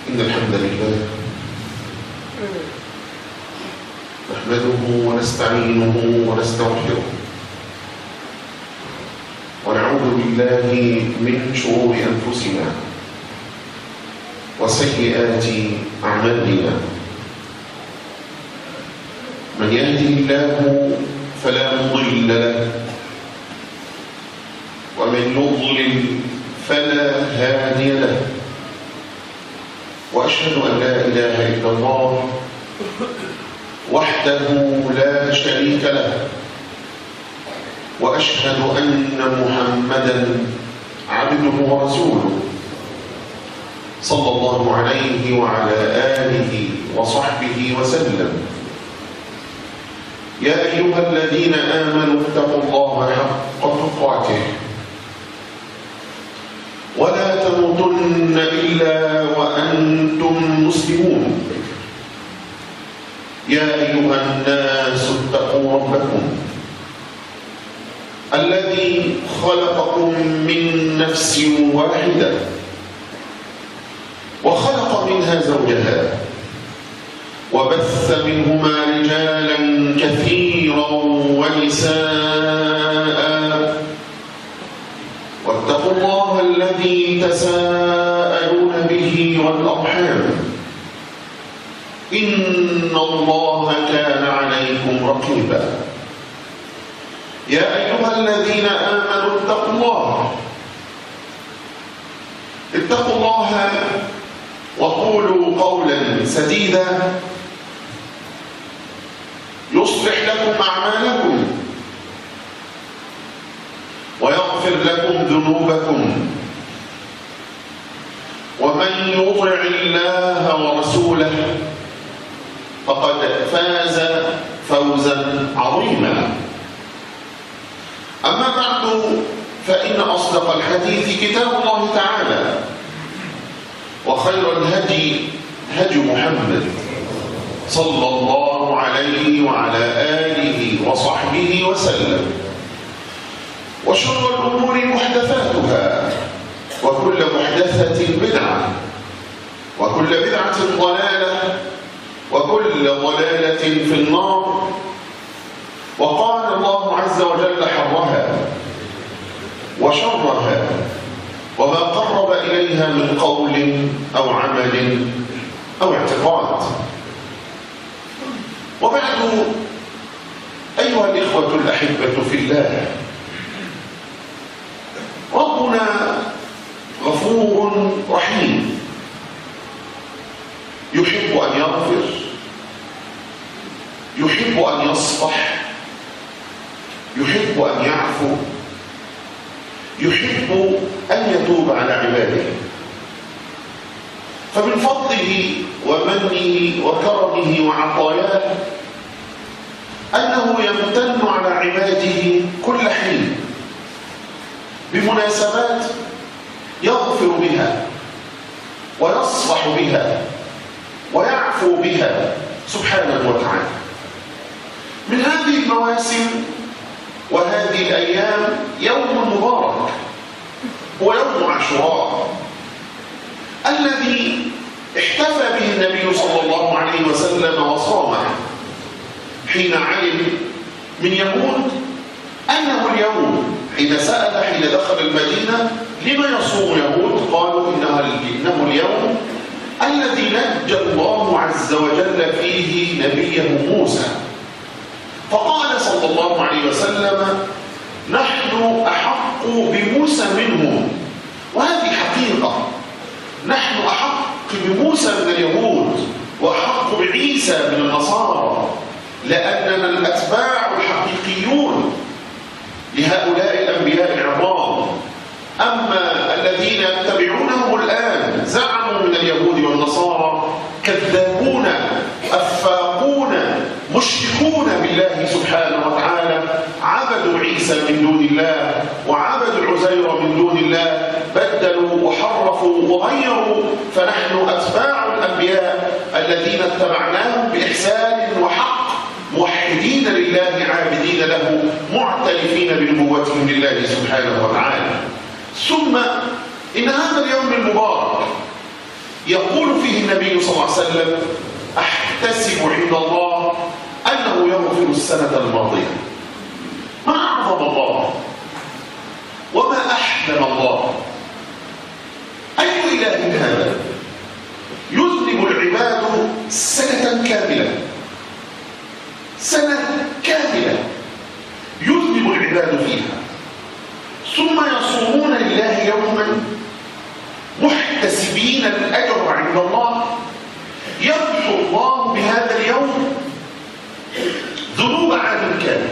إن الحمد لله نحمده ونستعينه ونستغفره ونعوذ بالله من شرور أنفسنا وسيئات أعمالنا من يهده الله فلا مضل له ومن يضلل فلا هادي له وأشهد أن لا إله إلا الله وحده لا شريك له وأشهد أن محمدا عبده ورسوله صلى الله عليه وعلى آله وصحبه وسلم يا أيها الذين آمنوا اتقوا الله حق تقاته ولا تموتن إلا وأنتم مسلمون يا أيها الناس اتقوا ربكم الذي خلقكم من نفس واحدة وخلق منها زوجها وبث منهما رجالا كثيرا ونساء واتقوا الله الذي تساءلون به والأرحام إن الله كان عليكم رقيبا يا أيها الذين آمنوا اتقوا الله اتقوا الله وقولوا قولا سديدا يصلح لكم أعمالكم ويغفر لكم ذنوبكم ومن يطع الله ورسوله فقد فاز فوزا عظيما أما بعد فإن أصدق الحديث كتاب الله تعالى وخير الهدي هدي محمد صلى الله عليه وعلى آله وصحبه وسلم وشر الأمور محدثاتها وكل محدثة بدعة وكل بدعة ضلالة وكل ضلالة في النار وقال الله عز وجل حرها وشرها وما قرب إليها من قول أو عمل أو اعتقاد وبعد أيها الإخوة الأحبة في الله ربنا غفور رحيم يحب أن يغفر يحب أن يصفح يحب أن يعفو يحب أن يتوب على عباده فمن فضله ومنه وكرمه وعطاياه أنه يمتن على عباده كل حين بمناسبات يغفر بها ويصفح بها ويعفو بها سبحانه وتعالى من هذه المواسم وهذه الأيام يوم مبارك هو يوم عاشوراء الذي احتفى به النبي صلى الله عليه وسلم وصامه حين علم من يهود أنه اليوم حين سأل حين دخل المدينة لما يصوم يهود قالوا إنها إنه اليوم الذي نجى الله عز وجل فيه نبيه موسى فقال صلى الله عليه وسلم نحن أحق بموسى منهم وهذه حقيقة نحن أحق بموسى من اليهود وأحق بعيسى من النصارى لأننا الأتباع الحقيقيون لهؤلاء الأنبياء العظام أما الذين يتبعونهم الآن زعموا من اليهود والنصارى كذابون أفاقون مشركون بالله سبحانه وتعالى عبدوا عيسى من دون الله وعبدوا العزير من دون الله بدلوا وحرفوا وغيروا فنحن أتباع الأنبياء الذين اتبعناهم بإحسان وحق موحدين لله عابدين له معترفين بنبوتهم لله سبحانه وتعالى ثم إن هذا اليوم المبارك يقول فيه النبي صلى الله عليه وسلم أحتسب عند الله أنه يغفر السنة الماضية ما أعظم الله وما أحلم الله أي إله هذا يذنب العباد سنة كاملة سنة كاملة يذنب العباد فيها ثم يصومون لله يوما محتسبين الأجر عند الله يغفر الله بهذا اليوم ذنوب عام كامل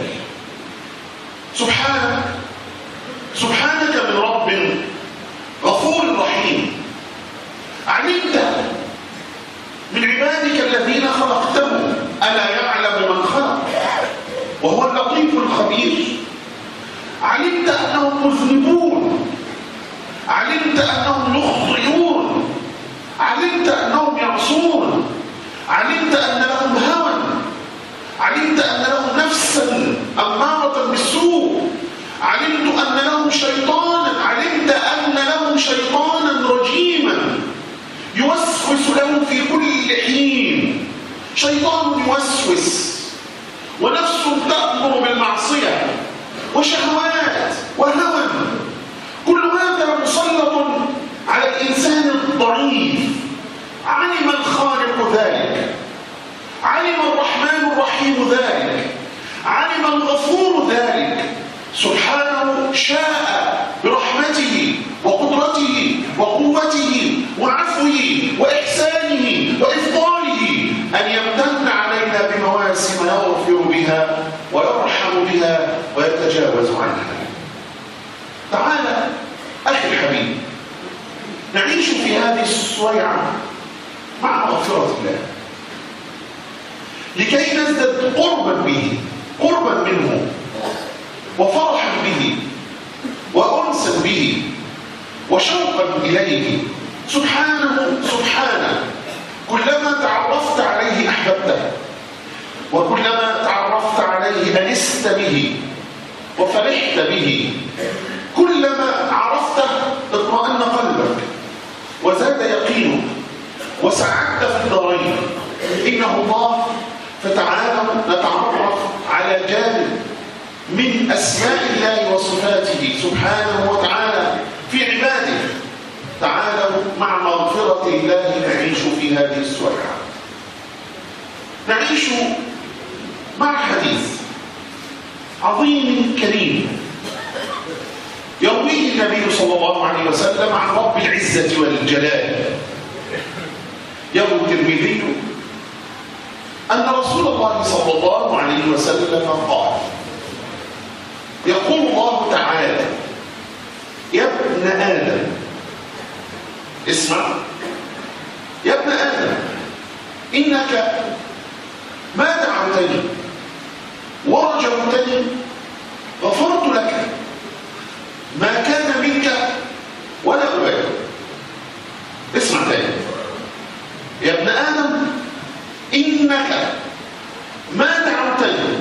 سبحانك سبحانك من رب غفور رحيم علمت من عبادك الذين خلقتهم ألا يعلم من خلق وهو اللطيف الخبير علمت أنهم مذنبون علمت أنهم يخطئون علمت أنهم يعصون علمت أن لهم هوى علمت أن لهم نفسا أمارة بالسوء علمت أن لهم شيطانا علمت أن لهم شيطانا رجيما يوسوس لهم في كل حين شيطان يوسوس ونفس تأمر بالمعصية وشهوات وهوى كل هذا مسلط على الإنسان الضعيف علم الخالق ذلك علم الرحمن الرحيم ذلك علم الغفور ذلك سبحانه شاء برحمته وقدرته وقوته وعفوه وإحسانه وإفضاله أن يمتن علينا بمواسم يغفر بها ويرحم بها ويتجاوز عنها تعالى أخي الحبيب نعيش في هذه الصيعة مع مغفرة الله لكي نزدد قربا به قربا منه وفرحا به وأنسا به وشوقا إليه سبحانه سبحانه كلما تعرفت عليه أحببته وكلما تعرفت عليه أنست به وفرحت به كلما عرفته اطمأن قلبك وزاد يقينك وسعدت في الدارين إنه الله فتعالوا نتعرف على جانب من أسماء الله وصفاته سبحانه وتعالى في عباده تعالوا مع مغفرة الله نعيش في هذه السرعة نعيش مع حديث عظيم كريم يرويه النبي صلى الله عليه وسلم عن رب العزة والجلال يروي الترمذي أن رسول الله صلى الله عليه وسلم قال يقول الله تعالى يا ابن آدم اسمع يا ابن آدم إنك ما دعوتني ورجوتني غفرت لك ما كان منك ولا أبالي اسمع تاني يا ابن آدم إنك ما دعوتني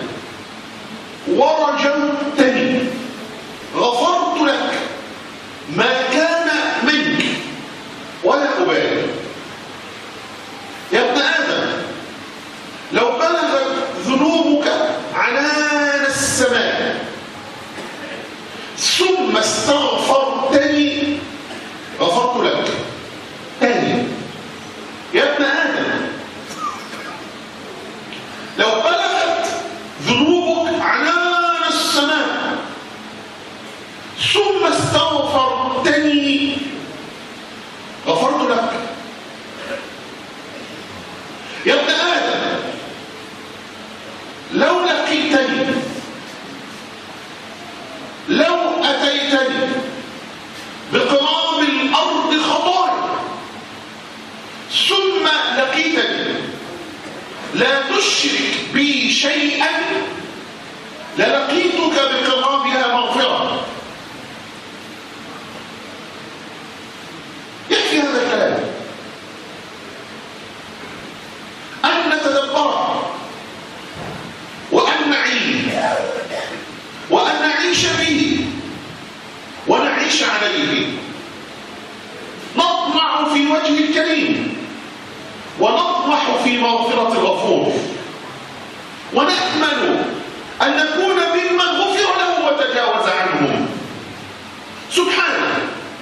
ورجوتني غفرت لك ما كان منك ولا أبالي يا ابن آدم لو بلغت ذنوبك عنان السماء ثم استغفرتني غفرت لك تاني يا ابن آدم لو بلغت ذنوبك عنان السماء ثم استغفرتني غفرت لك يا ابن آدم لو لقيتني لو أتيتني بقراب الأرض خطايا ثم لقيتني لا تشرك بي شيئا للقيتك بقرابها مغفرة يكفي هذا الكلام أن نتدبر وأن نعيه وأن نعيش به ونعيش عليه نطمع في وجه الكريم في مغفرة الغفور ونأمل أن نكون ممن غفر له وتجاوز عنهم سبحانه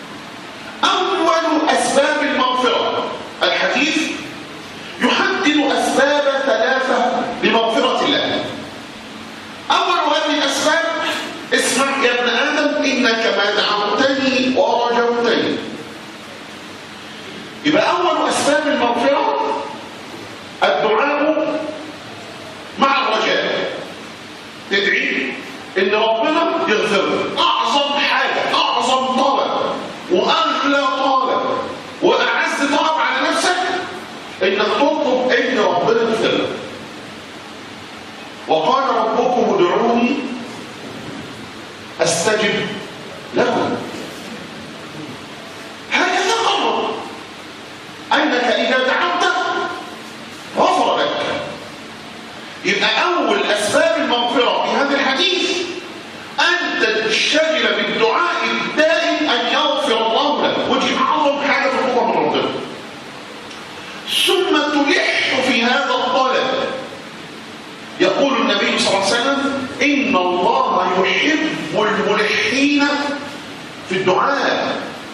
أول أسباب المغفرة الحديث يحدد أسباب ثلاثة لمغفرة الله أول هذه الأسباب اسمع يا ابن آدم إنك ما دعوتني ورجوتني يبقى أول أسباب المغفرة الدعاء مع الرجاء تدعي إن ربنا يغفر أعظم حاجة أعظم طلب وأغلى طلب وأعز طلب على نفسك إنك تطلب إن ربنا يغفر لك وقال ربكم ادعوني استجب لكم هكذا قرر انك اذا دعوت غفر لك يبقى اول اسباب المغفره في هذا الحديث ان تنشغل بالدعاء الدائم ان يغفر الله لك ودي اعظم حاجه تطلبها من ربنا ثم تلح في هذا الطلب يقول النبي صلى الله عليه وسلم إن الله يحب الملحين في الدعاء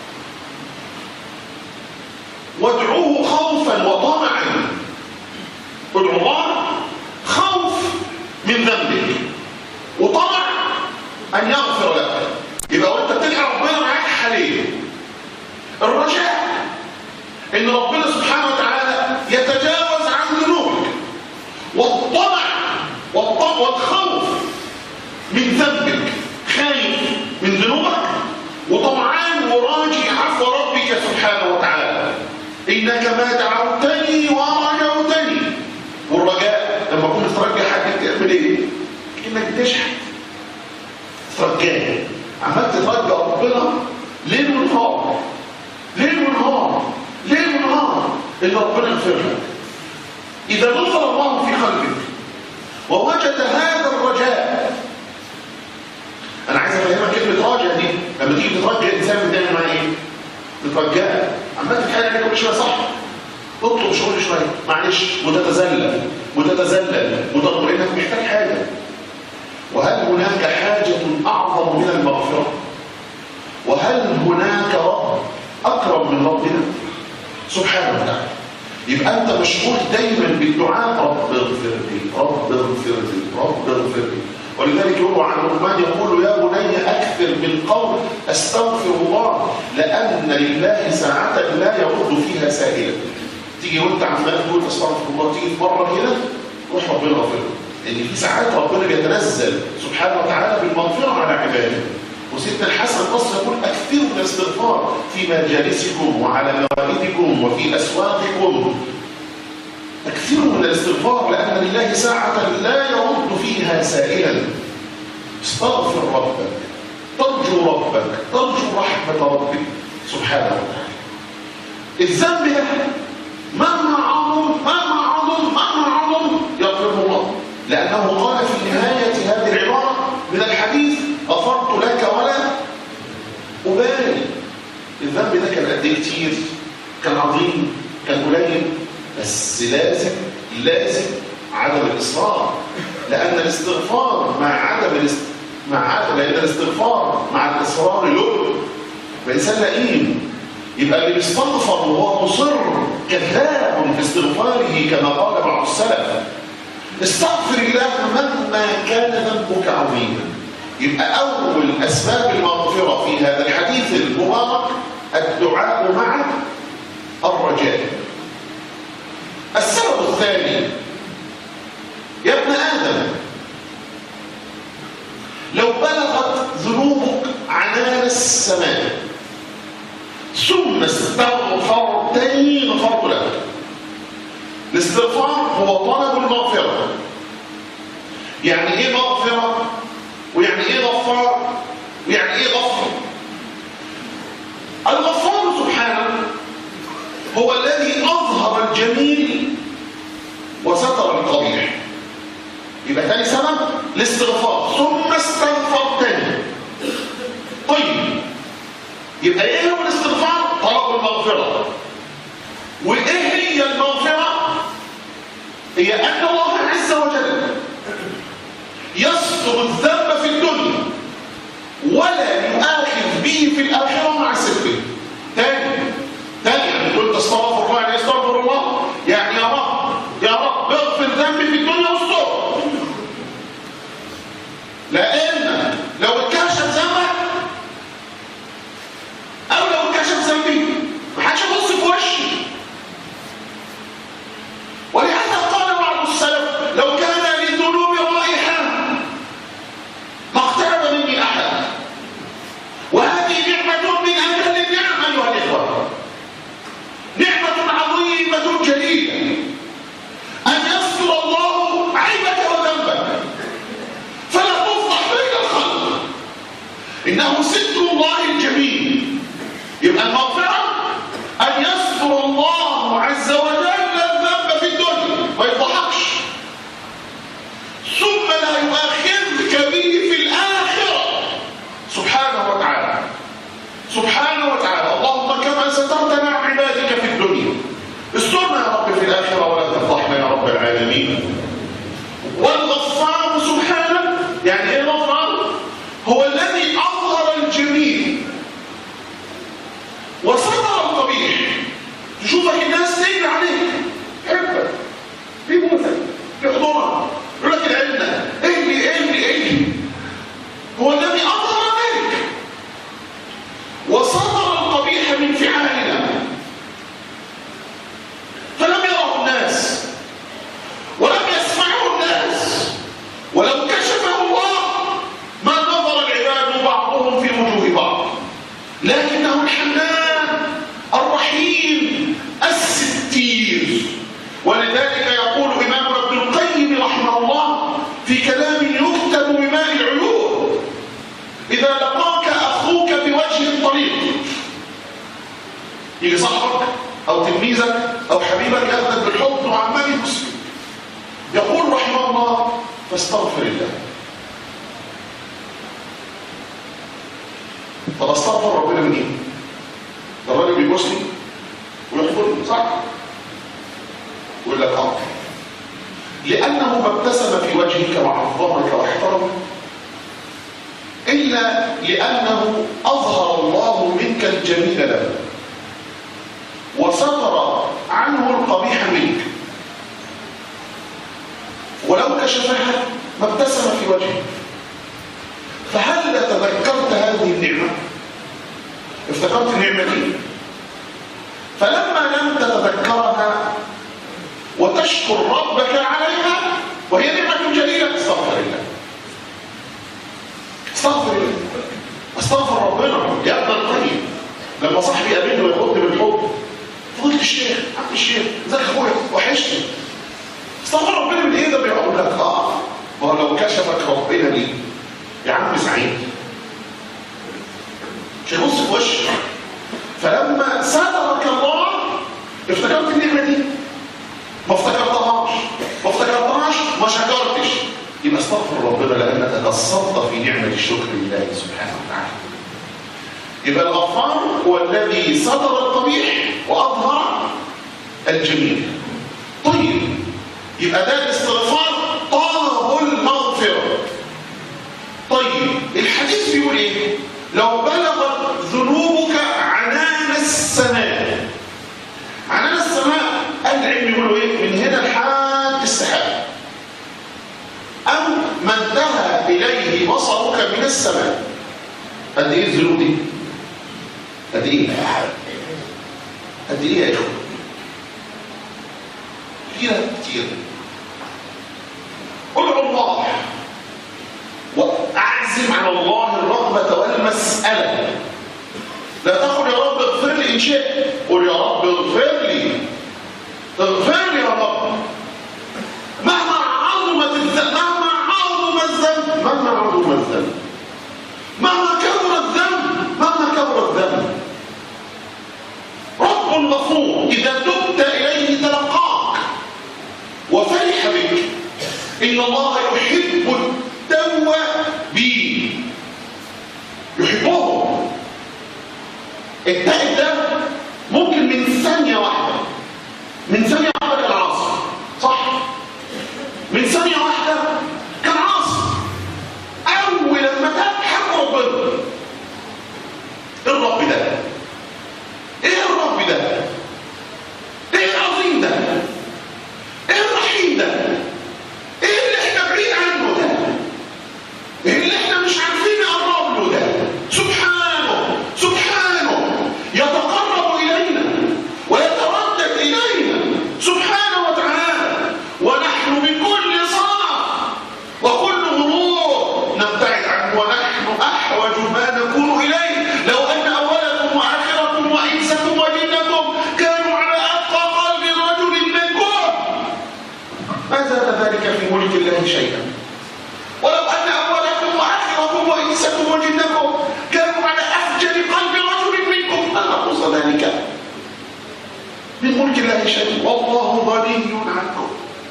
وادعوه خوفا وطمعا ادعو الله خوف من ذنبك وطمع أن يغفر لك يبقى وانت بتدعي ربنا معاك حالين الرجاء ان ربنا سبحانه وتعالى يتجاوز عن ذنوبك والطمع والخوف من ذنبك خايف من ذنوبك وطمعان وراجي عفو ربك سبحانه وتعالى انك ما دعوتني ورجوتني والرجاء لما تكون ترجع حاجه تعمل ايه انك تشحت ترجاه عمال تترجى ربنا ليل ونهار ليل ونهار ليل ونهار اللي ربنا يغفر لك اذا نظر الله في قلبك ووجد هذا الرجاء انا عايز افهمك كلمه رجاء دي لما تيجي تترجى الانسان بتعمل معاه ايه تترجاه عمال تتحايل عليك كل شويه صح اطلب شغل شويه معلش وتتذلل وتتذلل وتقول انك محتاج حاجه وهل هناك حاجه اعظم من المغفره وهل هناك رب اكرم من ربنا سبحانه وتعالى يبقى انت مشغول دايما بالدعاء رب اغفر لي رب اغفر لي رب اغفر لي ولذلك يقول عن لقمان يقول يا بني اكثر من قول استغفر الله لان لله ساعه لا يرد فيها سائلا تيجي وانت عمال تقول استغفر الله تيجي في مره كده روح ربنا يغفر لان في ساعات ربنا بيتنزل سبحانه وتعالى بالمغفره على عباده وسيدنا الحسن البصري يقول اكثروا من الاستغفار في مجالسكم وعلى موائدكم وفي اسواقكم اكثروا من الاستغفار لان لله ساعه لا يرد فيها سائلا استغفر ربك ترجو ربك ترجو رحمه ربك سبحانه وتعالى الذنب ده مهما عظم مهما عظم مهما عظم يغفره الله لانه قال في نهايه هذه العباره من الحديث غفرت لك ولا أبالي الذنب ده كان قد ايه كتير كان عظيم كان قليل بس لازم لازم عدم الإصرار لأن الاستغفار مع عدم الاست... مع عدم لأن الاستغفار مع الإصرار له الإنسان لئيم يبقى اللي بيستغفر وهو مصر كذاب في استغفاره كما قال بعض السلف استغفر الله مهما كان ذنبك عظيما يبقى أول أسباب المغفرة في هذا الحديث المبارك الدعاء مع الرجاء السبب الثاني يا ابن آدم لو بلغت ذنوبك عنان السماء ثم استغفرتني غفرت لك الاستغفار هو طلب المغفرة يعني ايه مغفرة ويعني ايه غفار ويعني ايه غفر الغفار سبحانه هو الذي اظهر الجميل وستر القبيح يبقى ثاني سبب الاستغفار ثم استغفرتني طيب يبقى ايه هو الاستغفار طلب المغفره وايه هي المغفره هي أن الله عز وجل يستر الذنب في الدنيا ولا يؤاخذ به في الآخرة مع سره تاني تاني يعني قلت استغفر الله يعني استغفر الله يعني يا رب يا رب اغفر ذنبي في الدنيا واستر لأن لو اتكشف ذنبك أو لو اتكشف ذنبي محدش يبص في وشي ولهذا قال بعض السلف لو كان للذنوب رائحة ما اقترب مني أحد وهذه نعمة من أجل النعم أيها الإخوة نعمة عظيمة جليلة أن يستر الله عيبك وذنبك فلا تفضح بين الخلق إنه ستر الله الجميل يبقى المغفرة أن يستر الله عز وجل الذنب في الدنيا ما يضحكش ثم لا يؤاخذك به في الآخرة سبحانه وتعالى سبحانه وتعالى اللهم كما سترتنا عبادك في الدنيا استرنا يا رب في الآخرة ولا تفضحنا يا رب العالمين والغفار سبحانه يعني ايه الغفار هو الذي أظهر الجميل وستر القبيح تشوفك الناس تجري عليك حبك بيموتك يحضرك يقول لك العلة اهلي اهلي اهلي هو الذي أظهر ذلك وستر القبيح من فعالنا فلم يره الناس ولم يسمعه الناس ولو كشفه الله ما نظر العباد بعضهم في وجوه بعض لكنه الحنان الرحيم الستير ولذلك يقول إمام ابن القيم رحمه الله في كلام يكتب بماء العيون إذا لقاك أخوك بوجه الطريق يجي صاحبك أو تلميذك أو حبيبك ياخذك بالحضن وعمال يبص يقول رحمه الله فاستغفر الله طب استغفر ربنا من ايه؟ ده الراجل بيبصني ويحضرني صح؟ ويقول لك اه لأنه ما ابتسم في وجهك وعظمك واحترمك إلا لأنه أظهر الله منك الجميل له وستر عنه القبيح منك ولو كشفها ما ابتسم في وجهك فهل تذكرت هذه النعمة افتكرت النعمة دي فلما لم تتذكرها وتشكر ربك عليها وهي نعمة جليلة استغفر الله استغفر الله استغفر ربنا يا ابن القيم لما صاحبي قابلني وياخدني بالحب فضلت الشيخ عم الشيخ ازيك يا اخويا وحشني استغفر ربنا من ايه ده بيقول لك اه ما هو لو كشفك ربنا ليه يا عم سعيد مش هيبص في وشك فلما سترك الله افتكرت النعمه دي ما افتكرتهاش ما افتكرتهاش ما شكرتش يبقى استغفر ربنا لانك قصرت في نعمه الشكر لله سبحانه وتعالى يبقى الغفار هو الذي ستر القبيح واظهر الجميل طيب يبقى ده الاستغفار طلب المغفره طيب الحديث بيقول ايه لو بلغت ذنوبك عنان السماء عنان السماء العلم يقولوا ايه من هنا لحد السحاب او ما انتهى اليه بصرك من السماء قد ايه الذنوب دي قد ايه قد ايه يا اخوه كتير كتير ادعوا الله واعزم على الله الرغبه والمساله لا تقل يا رب اغفر لي ان شئت قل يا رب اغفر لي اغفر لي يا رب مهما عظمت الذنب مهما عظم الذنب مهما عظم الذنب مهما كبر الذنب مهما كبر الذنب رب غفور اذا تبت اليه تلقاك وفرح بك ان الله يحب التوابين يحبهم التائب ده ممكن من ثانيه واحده من ثانيه واحده في ملك الله شيئا ولو أن أولكم وآخركم وإنسكم وجنكم كانوا على أفجر قلب رجل منكم ما نقص ذلك من ملك الله شيء والله غني عنكم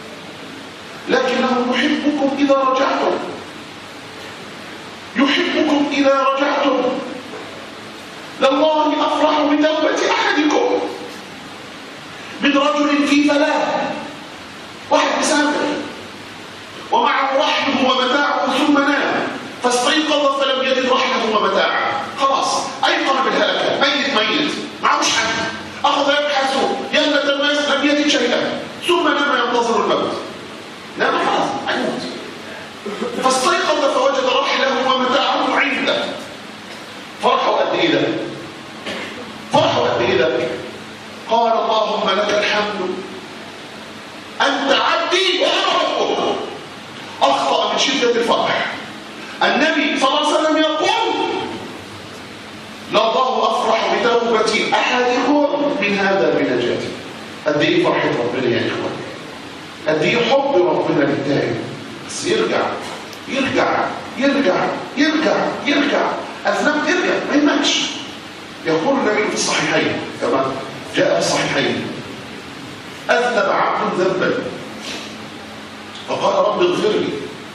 لكنه يحبكم إذا رجعتم يحبكم إذا رجعتم لله أفرح بتوبة أحدكم من رجل في فلاة واحد مسافر ومعه رحمه ومتاعه ثم نام فاستيقظ فلم يجد رحمه ومتاعه خلاص أيقن بالهلكة ميت ميت معهوش حد أخذ يبحث يملة الناس لم يجد شيئا ثم نام ينتظر الموت نام خلاص هيموت فاستيقظ فوجد رحله ومتاعه عنده فرحوا قد ايه ده فرحوا قد ايه ده قال اللهم لك الحمد انت عبدي وانا ربك اخطا من شده الفرح النبي صلى الله عليه وسلم يقول لله افرح بتوبه احدكم من هذا بنجاته قد ايه فرحه ربنا يا اخوان قد ايه حب ربنا للتائب بس يرجع يرجع يرجع يرجع يرجع اذنب يرجع ما يمكش يقول النبي في الصحيحين كما جاء في الصحيحين اذنب عبد ذنبا فقال رب اغفر لي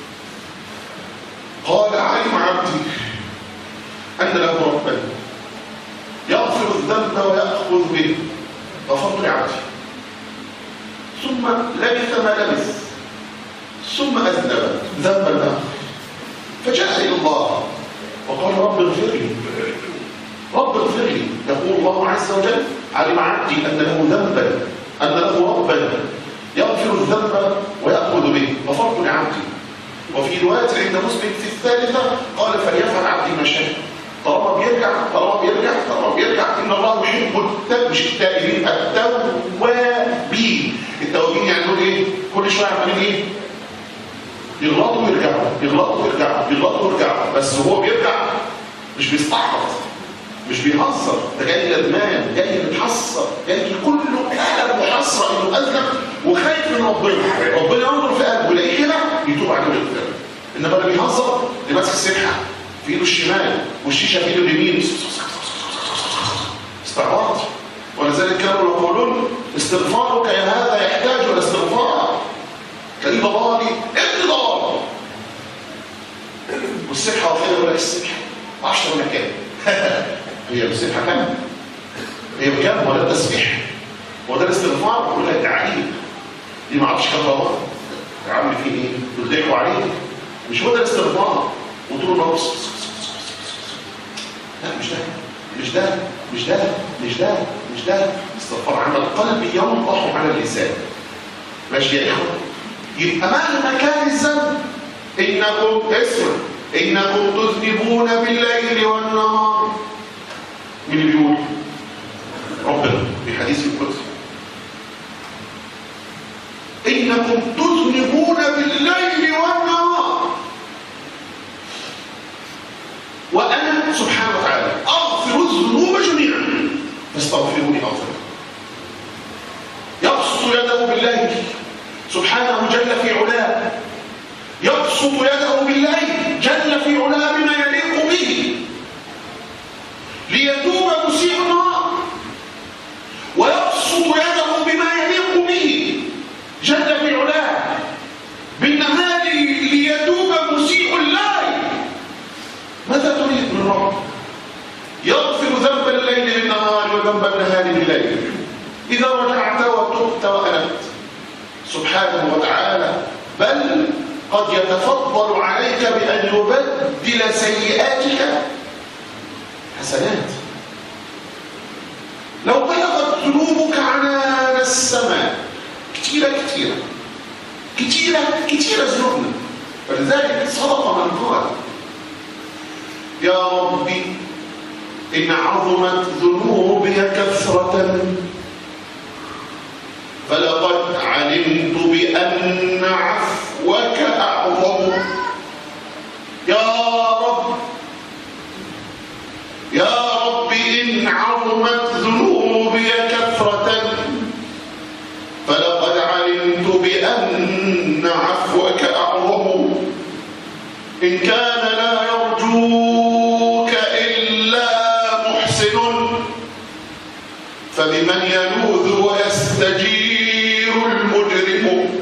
قال علم عبدي ان له ربا يغفر الذنب وياخذ به غفرت لعبدي ثم لبث ما لبث ثم أذنب ذنبا آخر فجاء إلى الله وقال رب اغفر لي رب اغفر لي يقول الله عز وجل علم عبدي أن له ذنبا أن له ربا يغفر الذنب ويأخذ به غفرت لعبدي وفي رواية عند مسلم في الثالثة قال فليفعل عبدي ما شاء طالما بيرجع طالما بيرجع طالما بيرجع ان الله يحب التوب مش التائبين التوابين التوابين يعني دول ايه كل شويه عمالين ايه يغلطوا ويرجعوا يغلطوا ويرجعوا يغلطوا ويرجعوا بس هو بيرجع مش بيستعبط مش بيهزر ده جاي ندمان جاي متحسر جاي كله قلب محسر انه اذنب وخايف من ربنا ربنا ينظر في قلبه يلاقيه كده يتوب عليه ويغفر انما اللي بيهزر اللي ماسك السبحه في ايده الشمال والشيشه في ايده اليمين استعباط ولذلك كانوا يقولون استغفارك يا هذا يحتاج الى استغفار تلاقيه ضلالي ابن ضلال والسبحه وخير يقول لك السبحه 10 ولا كام هي السبحه كام هي بكام ولا التسبيح وده الاستغفار يقول لك تعالي دي ما اعرفش كام ضلال عامل فيه ايه يضحكوا عليه مش هو ده الاستغفار وطول النهار لا مش ده مش ده مش ده مش ده مش ده استغفار عند القلب ينضح على اللسان ماشي يا اخوه يبقى مهما كان الذنب انكم اسمع انكم تذنبون بالليل والنهار مين اللي بيقول ربنا في حديث القدس انكم تذنبون بالليل والنهار وانا سبحانه وتعالى اغفر الذنوب جميعا فاستغفروني اغفر يبسط يده بالليل سبحانه جل في علاه يبسط يده بالليل جل في علاه بما يليق به ليتوب مسيء النهار ويبسط يده بما يليق به جل في علاه بالنهار ليتوب مسيء الليل ماذا تريد من رب يغفر ذنب الليل بالنهار وذنب النهار بالليل إذا رجعت وتبت وأنبت سبحانه وتعالى بل قد يتفضل عليك بأن يبدل سيئاتك حسنات لو بلغت ذنوبك عنان السماء كتيرة كتيرة كتيرة كتيرة ذنوبنا فلذلك صدق من قال يا ربي إن عظمت ذنوبي كثرة فلقد علمت بأن عفوك أعظم يا رب يا رب إن عظمت ذنوبي كثرة فلقد علمت بأن عفوك إن كان لا يرجوك إلا محسن فبمن يلوذ ويستجير المجرم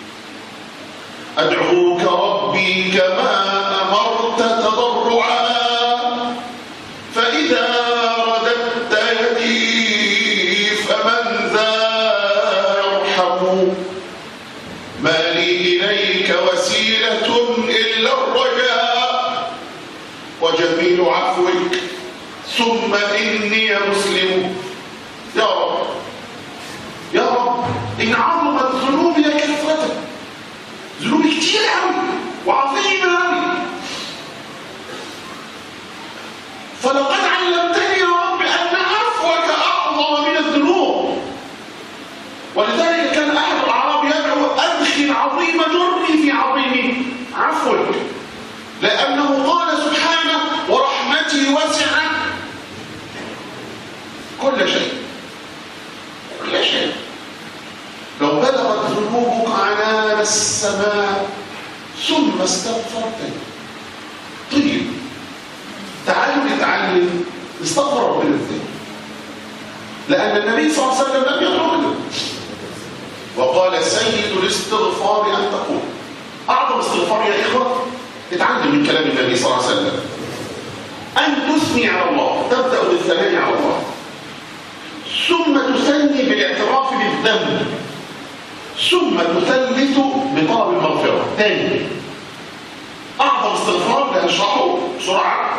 أدعوك ربي كما أمرت تضرعا فإذا رددت يدي فمن ذا يرحم ما لي إليك وسيلة إلا الرجاء وجميل عفوك ثم إني مسلم يا رب يا رب إن عظمت ذنوبي كثرة ذنوبي كتير قوي وعظيمة قوي فلقد علمتني يا رب أن عفوك أعظم من الذنوب ولذلك كان أحد الأعراب يدعو أدخل عظيم جرمي في عظيم عفوك لأنه قال سبحانه ورحمتي وسعت كل شيء كل شيء لو بلغت ذنوبك عنان السماء ثم استغفرتني طيب تعالوا نتعلم استغفر ربنا ازاي لأن النبي صلى الله عليه وسلم لم يدعو منه وقال سيد الاستغفار أن تقول أعظم استغفار يا إخوة اتعلم من كلام النبي صلى الله عليه وسلم أن تثني على الله تبدأ بالثناء على الله ثم تثني بالاعتراف بالذنب ثم تثلث بطلب المغفرة تاني أعظم استغفار لأشرحه بسرعة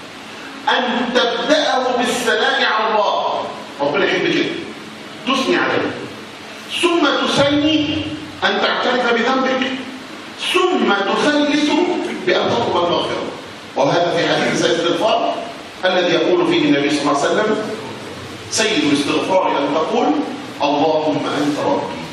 أن تبدأه بالثناء على الله ربنا يحب كده تثني عليه ثم تثني أن تعترف بذنبك ثم تثلث بأن تطلب المغفرة وهذا في حديث سيد الاستغفار الذي يقول فيه النبي صلى الله عليه وسلم سيد الاستغفار أن تقول اللهم أنت ربي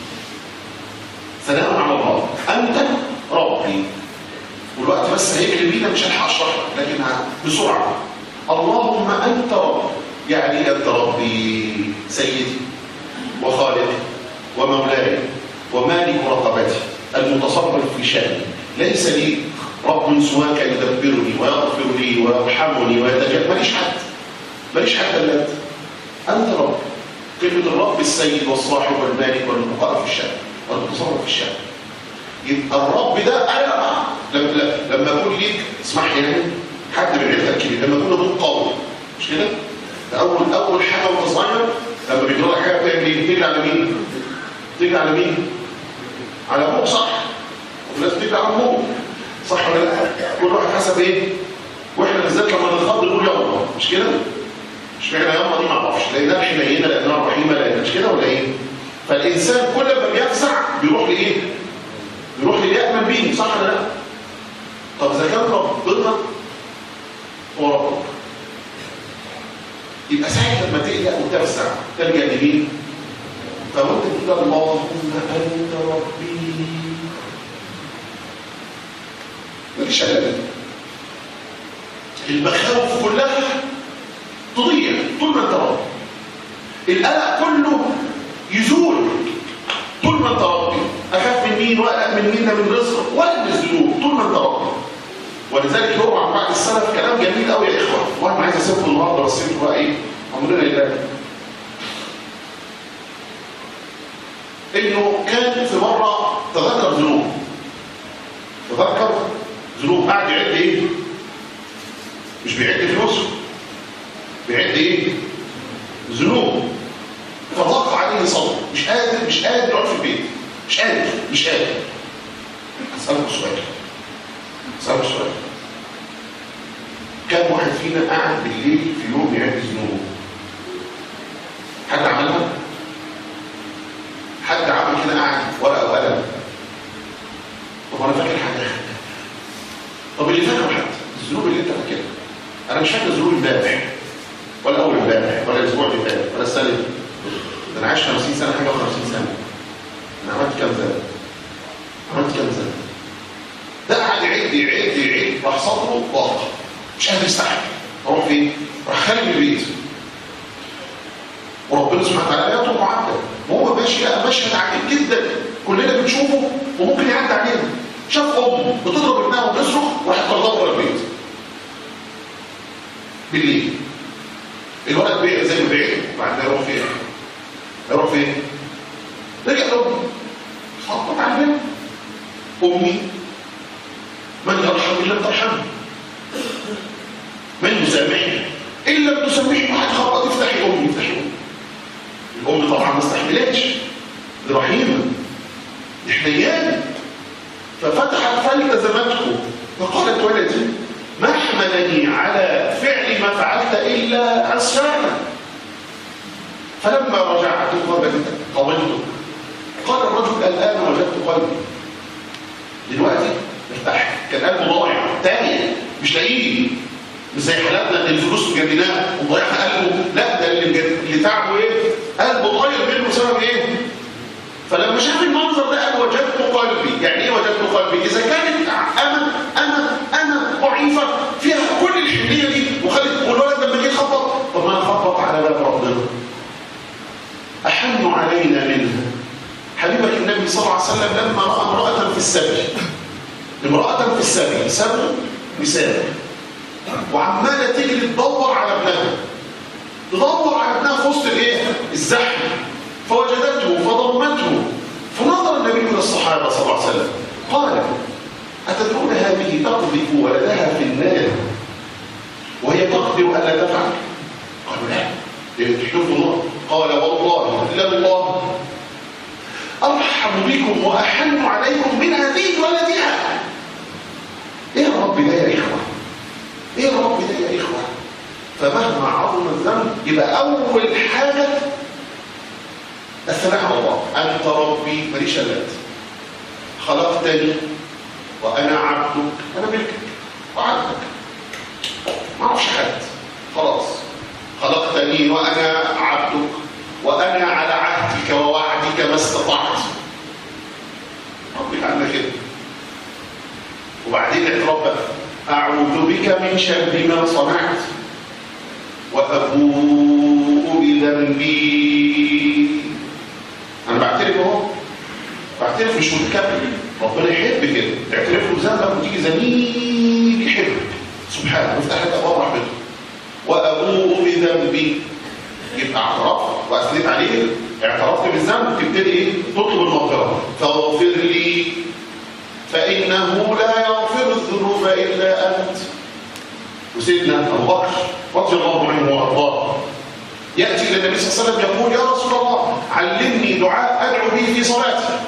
سلام على الله أنت ربي والوقت بس هيجري بينا مش هلحق اشرح لكن بسرعه اللهم انت ربي يعني انت ربي سيدي وخالقي ومولاي ومالك رقبتي المتصرف في شأني ليس لي رب سواك يدبرني ويغفر لي ويرحمني ويتجاوز ماليش حد ماليش حد الا انت انت رب كلمه الرب السيد والصاحب والمالك والمقرر في الشأن والمتصرف في الشأن يبقى الرب ده انا لما لما اقول ليك اسمح لي يعني حد من عيلتك الكبير لما اقول ابوك قوي مش كده؟ ده اول اول حاجه وانت صغير لما بيجرى لك حاجه بتعمل ايه؟ تيجي على مين؟ تيجي على مين؟ على ابوك صح؟ والناس بتيجي على امك صح ولا لا؟ كل واحد حسب ايه؟ واحنا بالذات لما نتخض نقول يلا مش كده؟ مش معنى يلا دي ما اعرفش لانها حنينه لانها رحيمه لان مش كده ولا ايه؟ فالانسان كل ما بيفزع بيروح لايه؟ يروح اللي يأمن بيه صح ولا لا طب اذا كان ربنا هو ربك يبقى ساعة لما تقلق وتفزع تلجأ لمين فوانت تقول اللهم انت ربي ماليش على المخاوف كلها تضيع طول ما انت ربي القلق كله يزول طول ما انت ربي اخاف من مين واقلق من مين من رزق ولا من الذنوب طول ما انت ربي ولذلك هو عن بعض السلف كلام جميل قوي يا اخوه وانا عايز اسيبه النهارده بس انتوا بقى ايه امرنا لله انه كان في مره تذكر ذنوب تذكر ذنوب قاعد يعد ايه مش بيعد فلوسه بيعد ايه ذنوب فضاق عليه صدره مش قادر مش قادر يقعد في البيت مش قادر مش قادر اسالكم سؤال اسالكم سؤال كم واحد فينا قاعد بالليل في يوم يعد ذنوبه حد عملها حد عمل كده قاعد ورقه وقلم طب انا فاكر حاجه طب اللي فاكره حد الذنوب اللي انت فاكرها انا مش فاكر ذنوب امبارح ولا اول امبارح ولا الاسبوع اللي فات ولا السنه دي ده انا عايش 50 سنه حاجه و50 سنه انا عملت كام ذنب عملت كام ذنب ده قاعد يعد يعد يعد راح صدره ضاق مش قادر يستحمل اروح فين؟ راح خارج من البيت وربنا سبحانه وتعالى لا يترك عبدا وهو ماشي لقى مشهد عجيب جدا كلنا بنشوفه وممكن يعدي علينا شاف ام بتضرب ابنها وتصرخ وراح طلعها بالليل الولد بيع زي ما بيع وبعدين يروح فين يروح فين رجع لامي خبط على الباب امي من يرحم لم ترحمني من يسامحني ان لم تسامحني واحد خبط افتحي امي افتحي امي الام طبعا ما استحملتش دي رحيمه دي حنيانه ففتحت فالتزمته فقالت ولدي ما حملني على فعل ما فعلت الا عصيانا فلما رجعت قبلتك قبلتك قال الرجل الان وجدت قلبي دلوقتي ارتاح كان قلبه ضايع تاني مش لاقيه مش زي حالاتنا ان الفلوس مجنناه وضيعها قلبه لا ده اللي اللي تعبه ايه قلبه ضايع منه بسبب ايه فلما شاف المنظر ده قال وجدت قلبي يعني ايه وجدت قلبي اذا كانت انا انا انا ضعيفه فيها كل الحنيه دي وخلت والولد لما جه يخبط طب ما انا اخبط على باب ربنا احن علينا منها حبيبك النبي صلى الله عليه وسلم لما راى امراه في السبي امراه في السبي سبي مثال وعماله تجري تدور على ابنها تدور على ابنها في وسط الايه الزحمه فوجدته فضمته فنظر النبي الى الصحابه صلى الله عليه وسلم قال اتدرون هذه تقذف ولدها في النار وهي تقدر الا تفعل قالوا لا تحب الله قال والله لا الله ارحم بكم واحن عليكم من هذه ولدها ايه يا رب ده يا اخوه ايه يا رب ده يا اخوه فمهما عظم الذنب يبقى اول حاجه الثناء على الله انت ربي ماليش الا انت خلقتني وانا عبدك انا ملكك وعبدك ما اعرفش حد خلاص خلقتني وانا عبدك وانا على عهدك ووعدك ما استطعت ربك عنا كده وبعدين اعتراف بقى اعوذ بك من شر ما صنعت وابوء بذنبي انا بعترف اهو بعترف مش متكبر ربنا يحب كده تعترف له ذنبك وتيجي زميل يحبك سبحانه ويفتح لك ابواب رحمته وابوء بذنبي يبقى اعتراف واثنيت عليه اعترفت بالذنب تبتدي ايه تطلب المغفره فاغفر لي فانه لا يغفر الذنوب الا انت وسيدنا ابو بكر رضي الله عنه وارضاه ياتي الى النبي صلى الله عليه وسلم يقول يا رسول الله علمني دعاء ادعو به في صلاتي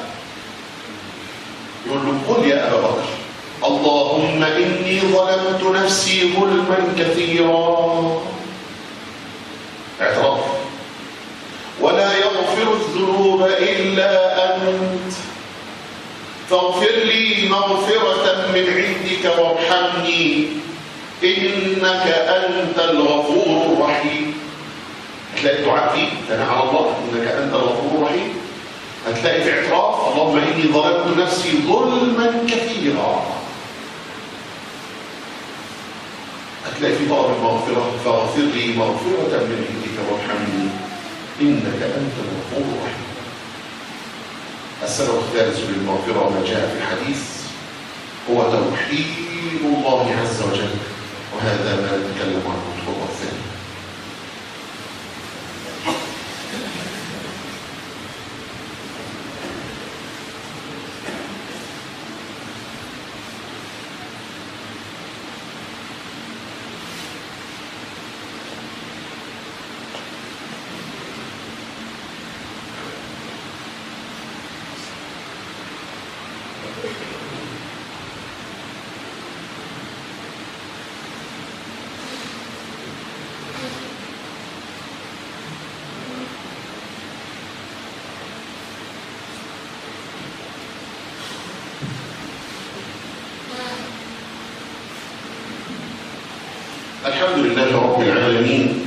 يقول له قل يا ابا بكر اللهم اني ظلمت نفسي ظلما كثيرا اعتراف ولا يغفر الذنوب الا انت فاغفر لي مغفره من عندك وارحمني انك انت الغفور الرحيم هتلاقي الدعاء فيه ثناء على الله انك انت الغفور الرحيم هتلاقي في اعتراف اللهم اني ظلمت نفسي ظلما كثيرا هتلاقي في طلب المغفره فاغفر لي مغفره من عندك وارحمني انك انت الغفور الرحيم السبب الثالث للمغفره ما جاء في الحديث هو توحيد الله عز وجل وهذا ما نتكلم عنه الخطوه الثانيه الحمد لله رب العالمين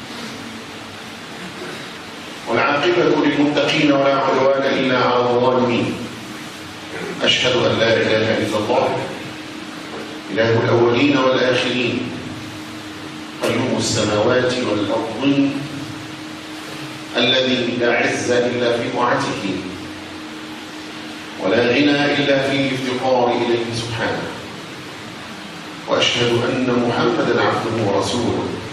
والعاقبة للمتقين ولا عدوان إلا على الظالمين أشهد أن لا إله إلا الله إله الأولين والآخرين قيوم السماوات والأرضين الذي لا عز إلا في طاعته ولا غنى إلا في الافتقار إليه سبحانه واشهد ان محمدا عبده ورسوله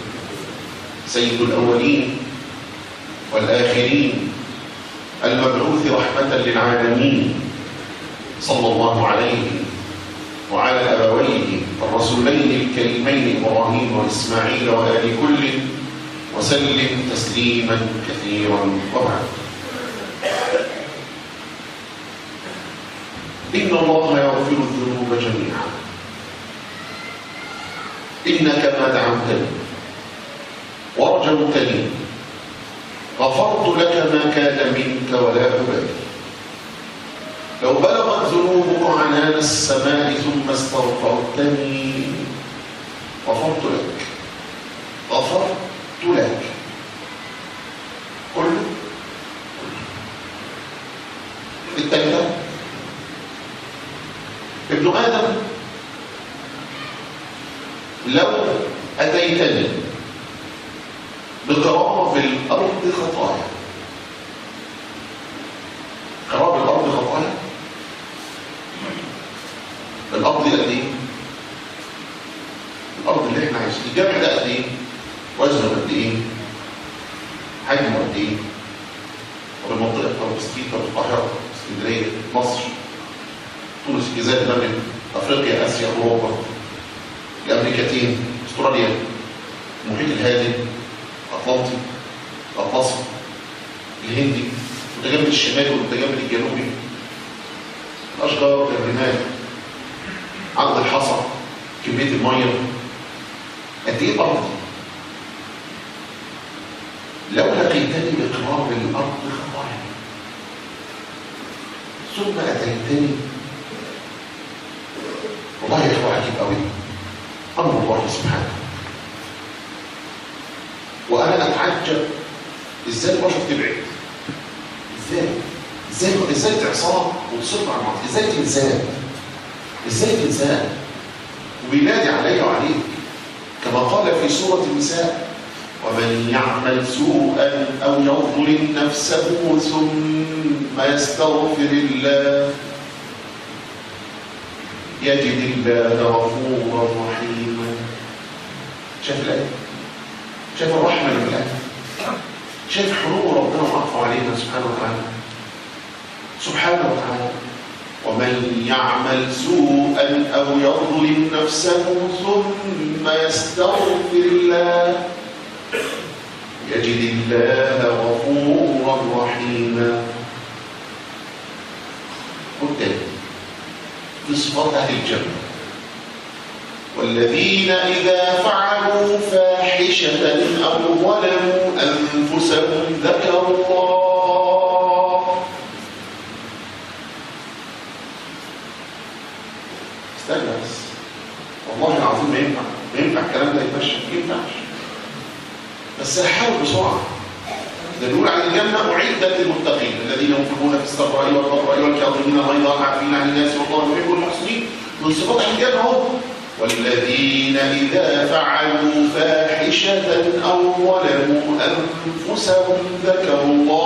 سيد الأولين والآخرين المبعوث رحمة للعالمين صلى الله عليه وعلى أبويه الرسولين الكريمين إبراهيم وإسماعيل وآل كل وسلم تسليما كثيرا وبعد إن الله يغفر الذنوب جميعا إنك ما دعوتني ورجوتني غفرت لك ما كان منك ولا أبالي لو بلغت ذنوبك عنان السماء ثم استغفرتني غفرت لك غفرت لك كله التالتة ابن آدم لو أتيتني بقراب الأرض خطايا قراب الأرض خطايا الأرض دي قد إيه؟ الأرض اللي إحنا عايشين الجامع ده قد إيه؟ وزنه قد إيه؟ حجمه قد إيه؟ طب المنطقة طب سكيتة القاهرة اسكندرية مصر تونس الجزائر المغرب أفريقيا آسيا أوروبا الأمريكتين أستراليا المحيط الهادي الأطلنطي الأطلسي الهندي المتجمد الشمالي والمتجمد الجنوبي الأشجار الرمال عدد الحصى كمية المية قد إيه الأرض دي؟ لو لقيتني بقراب الأرض خطايا ثم أتيتني والله يا إخوة عجيب قوي أمر الله سبحانه وأنا أتعجب إزاي البشر تبعد إزاي إزاي إزاي تعصاه وتصر على المعصية إزاي تنساه إزاي تنساه وبينادي علي وعليك كما قال في سورة النساء ومن يعمل سوءا أو يظلم نفسه ثم يستغفر الله يجد الله غفورا رحيما شايف الآية شايف الرحمة اللي في الآية شايف حلول ربنا وعطفه علينا سبحانه وتعالى سبحانه وتعالى ومن يعمل سوءا أو يظلم نفسه ثم يستغفر الله يجد الله غفورا رحيما قلت في صفات أهل الجنة والذين إذا فعلوا فاحشة أو ظلموا أنفسهم ذكروا الله استنى بس والله العظيم ما ينفع ما ينفع الكلام ده يتمشى ما ينفعش بس هحاول بسرعة ده بيقول عن الجنة أعدت للمتقين الذين ينفقون في السراء والضراء والكاظمين الغيظ والعافين عن الناس والله يحب المحسنين من صفات أهل الجنة اهو والذين إذا فعلوا فاحشة أو ظلموا أنفسهم ذكروا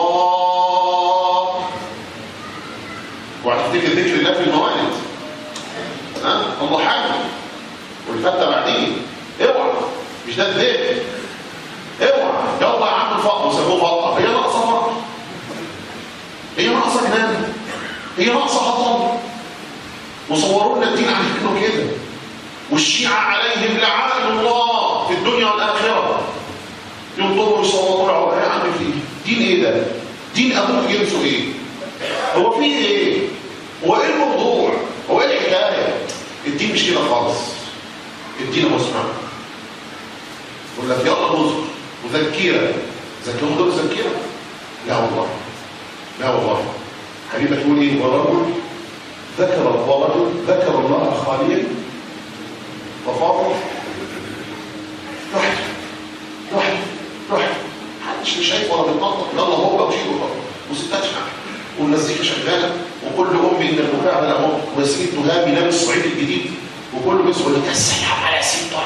الله وهتفتكر ذكر الله في الموالد ها الله حاجة والفتة بعدين اوعى مش ده الذكر اوعى يلا يا عم الفقر وسموه فقر هي ناقصه فقر هي ناقصه جنان هي ناقصه حطام وصوروا لنا الدين على انه كده والشيعة عليهم لعائن الله في الدنيا والآخرة ينطروا يصوروا العلماء يا عم في دين ايه ده؟ دين ابوك جنسه ايه؟ هو فيه ايه؟ هو ايه الموضوع؟ هو ايه الحكاية؟ الدين مش كده خالص الدين هو اسمع يقول لك يلا نذكر وذكيرة ذكرهم دول ذكيرة لا والله لا والله حبيبك يقول ايه ورجل ذكر ورجل ذكر الله خاليا وفاضل رحت رحت رحت محدش مش شايف ولا بيتنطط يلا هو وشيل وخلاص وستات شعر والمزيكا شغاله وكل ام ان البكاء على اهو وياسمين تهاب بينام الصعيد الجديد وكله بيسأل لك السلام على سيطان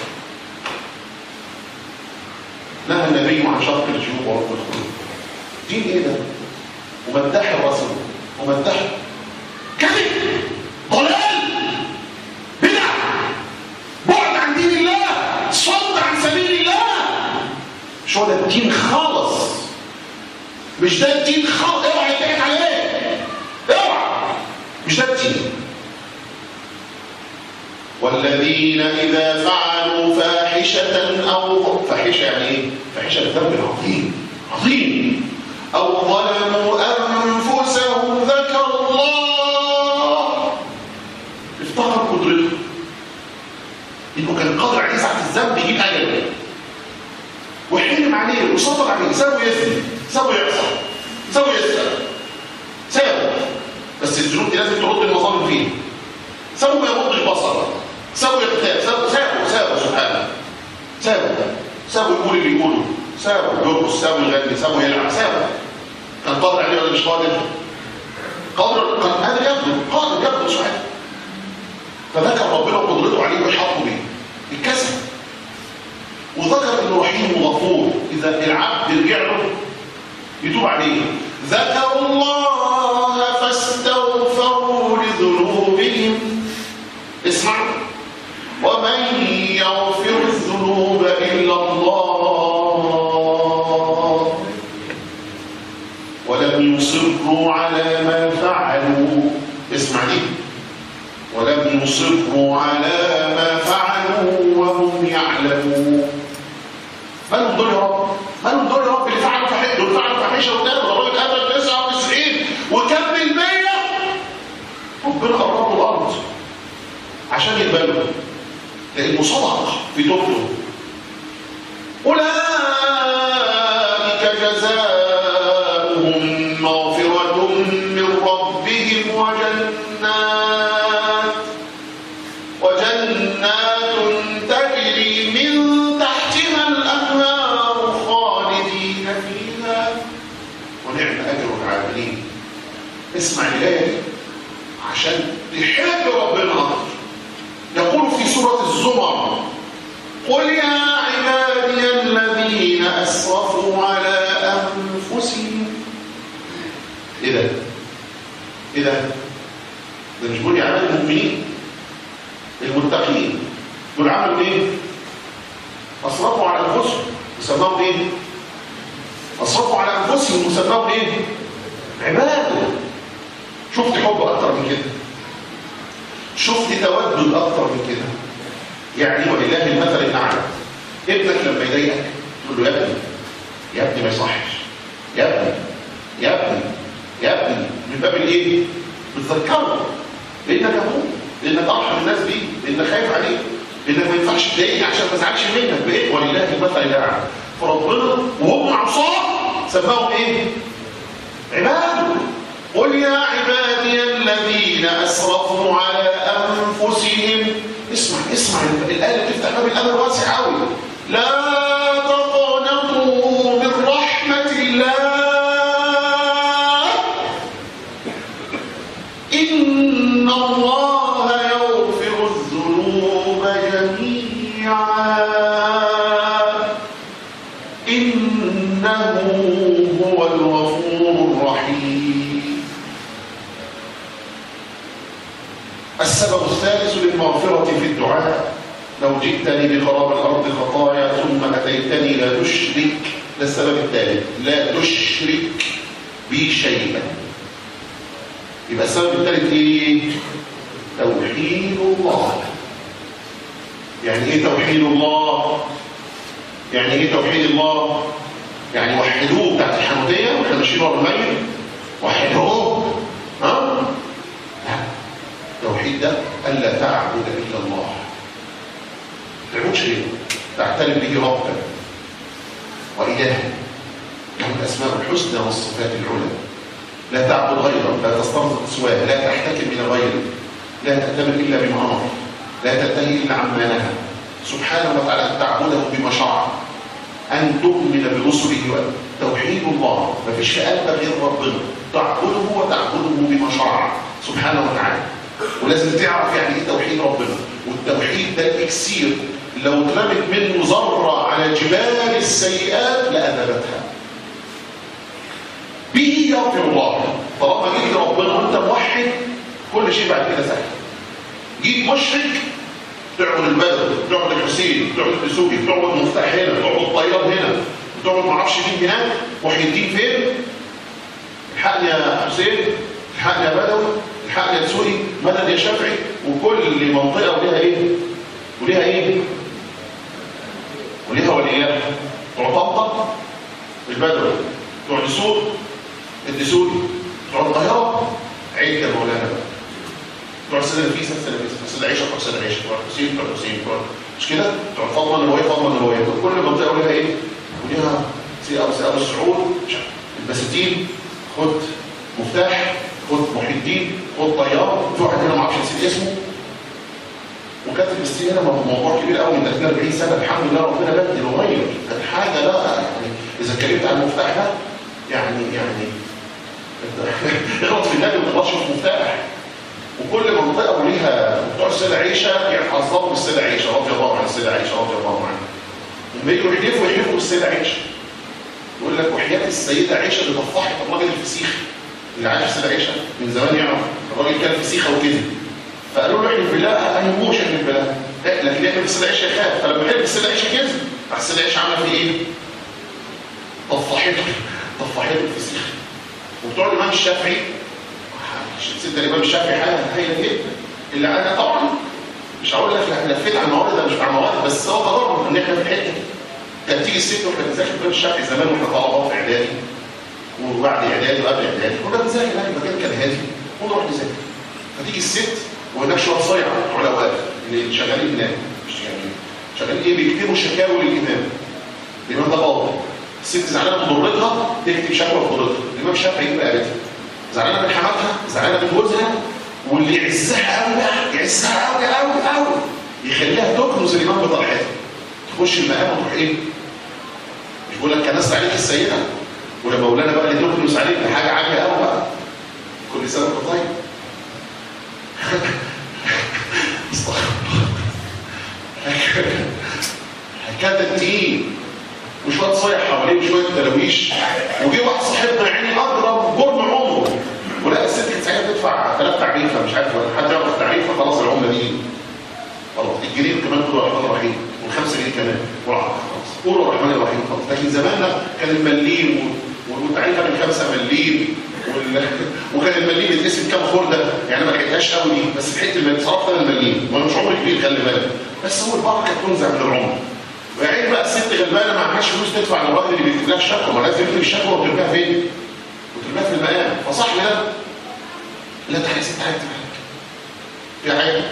نهى النبي عن شرط الجيوب ورد الخلود دين ايه ده ومدح الرسول ومدح كذب ضلال بدع بعد عن دين الله صد عن سبيل الله هو ده الدين خالص مش ده الدين خالص اوعى يضحك عليه اوعى مش ده الدين والذين إذا فعلوا فاحشة أو فاحشة يعني إيه؟ فاحشة ذنب عظيم عظيم أو ظلموا أنفسهم ذكروا الله افتكر قدرته إنه كان قادر عليه ساعة الذنب يجيب أجل وحلم عليه وصبر عليه سابه يزني سابه يعصى سابه يسرق سابه بس الذنوب دي لازم ترد المظالم فيه سابه ما يغض البصر سابه يغتاب سابه سابه سابه سبحانه سابه سابه يقول اللي يقوله سابه يرقص سابه يغني سابه يلعب سابه كان قادر عليه ولا مش قادر؟ قادر كان قادر يبدو قادر يبدو صحيح فذكر ربنا قدرته عليه ويحطه بيه الكسب وذكر انه رحيم وغفور اذا العبد رجع له يتوب عليه ذكروا الله فاستغفروا لذنوبهم اسمع ومن يغفر الذنوب الا الله ولم يصروا على ما فعلوا اسمع دي ولم يصروا على ما فعلوا وهم يعلمون مالهم دول يا رب مالهم دول يا رب اللي فعلوا فحش دول فعلوا فحشه وتاني ضربت قتل 99 وكمل 100 ربنا قربوا الارض عشان يقبلوا لانه صدق في توبته اولئك جزاؤهم مغفره من ربهم وجنات وجنات تجري من تحتها الأنهار خالدين فيها ونعم أجر العاملين اسمع الآية دي عشان تحب ربنا أكتر يقول في سورة الزمر قل يا عبادي الذين أسرفوا على أنفسهم إيه ده؟ إيه ده؟ ده مش بقول يا عباد المؤمنين المتقين دول عملوا ايه اصرفوا على انفسهم وسماهم ايه اصرفوا على انفسهم وسماهم ايه عباده شفت حب اكتر من كده شفت تودد اكتر من كده يعني ولله المثل الاعلى ابنك لما يضايقك تقول له يا ابني يا ابني ما يصحش يا ابني يا ابني يا ابني من باب الايه بتذكره لانك ابوه لانك ارحم الناس بيه لانك خايف عليه لانك ما ينفعش تضايقني عشان ما ازعلش منك بايه ولله المثل الاعلى فربنا وهم عصاه سماهم ايه عباده قل يا عبادي الذين اسرفوا على انفسهم اسمع اسمع الايه اللي بتفتح باب الامر واسع قوي لا تقنطوا من رحمه الله إن الله يغفر الذنوب جميعا إنه هو الغفور الرحيم السبب الثالث للمغفرة في الدعاء لو جئتني بخراب الأرض خطايا ثم أتيتني لا تشرك ده السبب الثالث لا تشرك بي شيئا يبقى السبب الثالث ايه توحيد الله يعني ايه توحيد الله يعني ايه توحيد الله يعني وحدوه بتاعت الحموديه واحنا ماشيين ورا الميت وحدوه ها لا التوحيد ده الا تعبد الا الله ما تعبدش غيره تعترف به ربك والهك له الاسماء الحسنى والصفات العلى لا تعبد غيره لا تسترزق سواه لا تحتكم الى غيره لا تأتمر الا بما امر لا تنتهي الا عما نهى سبحانه وتعالى ان تعبده بما شرع ان تؤمن برسله توحيد الله ما فيش في قلبك غير ربنا تعبده وتعبده بما شرع سبحانه وتعالى ولازم تعرف يعني ايه توحيد ربنا والتوحيد ده الاكسير لو اترمت منه ذره على جبال السيئات لاذبتها به يغفر الله طالما جيت لربنا وانت موحد كل شيء بعد كده سهل جيت مشرك تعبد البدر تعبد الحسين تعبد الدسوقي تعبد مفتاح هنا تعبد الطيار هنا تقعد ما اعرفش مين هناك محي الدين فين الحقني يا حسين الحقني يا بدوي الحقني يا سوري مدد يا شافعي وكل منطقه وليها ايه وليها ايه وليها وليات بتوع طنطا البدوي بتوع دسوق الدسوقي بتوع القاهره عيد يا مولانا بقى بتوع السنه الفيسه السنه الفيسه السنه عيشه بتوع السنه عيشه بتوع الحسين بتوع الحسين بتوع مش كده بتوع فاطمه النبويه فاطمه النبويه كل منطقه وليها ايه وليها سي ابو سي ابو السعود البساتين خد مفتاح خد محي الدين خد طيار في واحد هنا ما اعرفش نسيت اسمه وكاتب السي هنا موضوع كبير قوي من 30 40 سنه الحمد لله ربنا بدل وغير كانت حاجه بقى يعني اذا اتكلمت عن المفتاح ده يعني يعني اغلط في النبي ما تغلطش في مفتاح وكل منطقه وليها بتوع السيده عيشه يعظموا بالسيده عيشه رضي الله عن السيده عيشه رضي الله عنها لما يجوا يحلفوا يحلفوا بالسيده عيشه يقول لك وحياه السيده عيشه اللي طفحت الراجل الفسيخ اللي عايش في السيده عيشه من زمان يعرف الراجل كان فسيخه وكده فقالوا له احلف بالله انا موش احلف بالله لكن يحلف بالسيده عيشه يخاف فلما حلف بالسيده عيشه كذب راح السيده عيشه عملت فيه ايه؟ طفحته طفحته الفسيخ وبتوع الامام الشافعي ست الامام الشافعي حاجه هايله جدا اللي انا طبعا مش هقول لك لا لفيت على الموارد انا مش مع الموارد بس هو قرار ان احنا في الحته دي كانت تيجي الست واحنا بنذاكر الامام الشافعي زمان واحنا طلبه في اعدادي وبعد اعدادي وقبل اعدادي كنا بنذاكر هناك المكان كان هادي ونروح نذاكر فتيجي الست وهناك شويه صيع بتوع الاوقاف اللي شغالين هناك مش يعني شغالين ايه بيكتبوا شكاوي للامام الامام ده قاضي الست زعلانه من ضرتها تكتب شكوى في ضرتها الامام الشافعي يبقى قالتها زعلانه من حماتها زعلانه من جوزها واللي يعزها قوي بقى يعزها قوي قوي قوي يخليها تكنز الامام بطرحتها تخش المقام وتروح ايه مش بقول لك كنست عليك السيده ولا مولانا بقى اللي تكنس عليك دي حاجه عاليه قوي بقى كل سنه وانت طيب استغفر الله حكايه التين وشويه صيح حواليه وشويه تلاويش وجه واحد صاحبنا يعني اضرب جرم عمره ولا الست كانت ساعتها تدفع ثلاث تعريفه مش عارف حد يعرف التعريفه خلاص العمله دي خلاص الجنيه كمان قولوا الرحمن الرحيم والخمسه جنيه كمان خلاص قولوا الرحمن الرحيم خلاص لكن زماننا كان المليم والتعريفه من خمسه مليم وال... وكان المليم يتقسم كام خرده يعني ما لقيتهاش قوي دي بس في حته المليم صرفت انا المليم وانا مش عمري كبير خلي بالك بس هو البركه تنزع من العمر وعين بقى الست غلبانه ما عندهاش فلوس تدفع للراجل اللي بيكتب لها الشكوى ما لازم يكتب الشكوى وترميها فين؟ وترميها في المقام فصاحبي ده لا ده حاجه ست حاجه في حاجه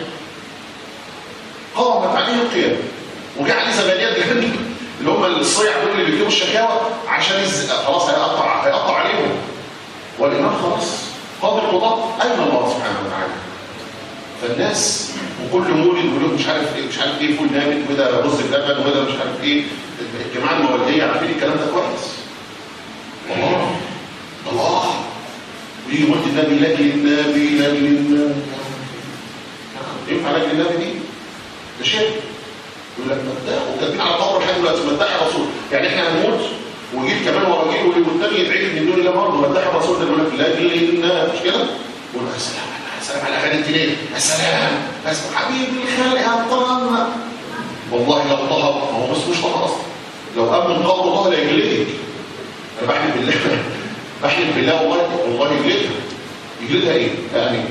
قامت عليه القيامه وجاء عليه زبانيات جهنم اللي هم الصيع دول اللي بيكتبوا الشكاوى عشان يز... خلاص هيقطع هيقطع عليهم والامام خلاص قاضي القضاء اين الله سبحانه وتعالى فالناس وكل مولد ولهم مش عارف ايه مش عارف ايه فول نابت وده رز بلبن وده مش عارف ايه الجماعه الموالديه عارفين الكلام ده كويس الله الله ويجي مولد النبي لاجل النبي لاجل النبي ينفع لاجل النبي دي؟ ده شرك يقول لك مداح وكاتبين على قبر لحد دلوقتي مداح الرسول يعني احنا هنموت وجيل كمان ورا جيل والتاني يتعيد من دون الله برضه مداح الرسول ده يقول لك لاجل النبي مش كده؟ يقول لك السلام سلام على اغاني الدين يا سلام اسمع حبيبي الخالق هطلع والله لو طهر هو بس مش طهر اصلا لو امن قول الله لا يجلدك انا بحلف بالله بحلف بالله والله والله يجلدها يجلدها ايه يعني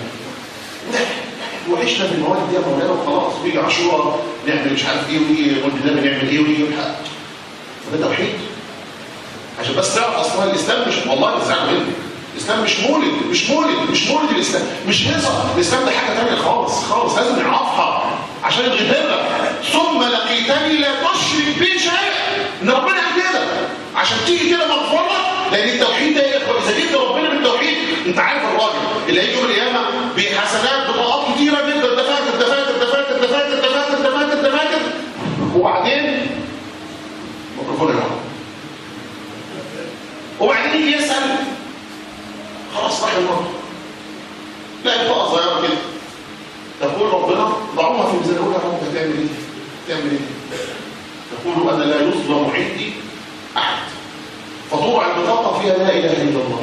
وعشنا بالمواد دي يا مولانا وخلاص ويجي عاشوراء نعمل مش عارف ايه ويجي ولد النبي نعمل ايه ويجي الحق فده توحيد عشان بس تعرف اصلا الاسلام مش والله تزعل مني الاسلام مش مولد مش مولد مش مولد الاسلام مش هزار الاسلام ده حاجه ثانيه خالص خالص لازم نعرفها عشان يغفر ثم لقيتني لا تشرك بي شيئا ان ربنا قال كده عشان تيجي كده مغفره لان التوحيد ده يا اخوه اذا جبت ربنا بالتوحيد انت عارف الراجل اللي هيجي يوم القيامه بحسنات بطاقات كتيره جدا ده فاتر ده فاتر ده فاتر ده فاتر ده فاتر ده فاتر ده فاتر وبعدين ميكروفون يا وبعدين يجي يسال خلاص راح الموت لا بقى صغيره كده تقول ربنا ضعوها في ميزان اقول يا رب هتعمل ايه؟ تعمل ايه؟ تقول انا لا يظلم عندي احد فطبع البطاقه فيها لا اله الا الله